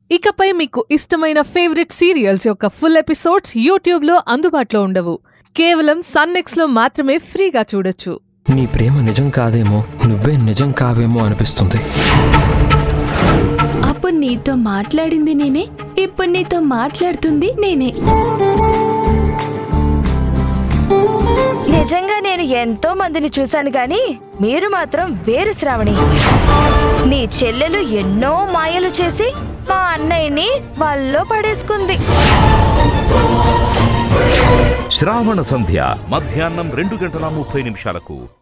ఇకపై మీకు ఇష్టమైన ఫేవరెట్ సీరియల్స్ యొక్క ఫుల్ ఎపిసోడ్స్ యూట్యూబ్లో అందుబాటులో ఉండవు కేవలం సన్నెక్స్లో మాత్రమే ఫ్రీగా చూడొచ్చు నీ ప్రేమ నిజం కాదేమో నువ్వే నిజం కావేమో అనిపిస్తుంది అప్పుడు నీతో మాట్లాడింది నేనే ఇప్పుడు నీతో మాట్లాడుతుంది నేనే నిజంగా నేను ఎంతో మందిని చూశాను గాని మీరు మాత్రం వేరు శ్రావణి నీ చెల్లెలు ఎన్నో మాయలు చేసి మా అన్నయ్యని వాళ్ళలో పడేసుకుంది శ్రావణ సంధ్య మధ్యాహ్నం రెండు గంటల ముప్పై నిమిషాలకు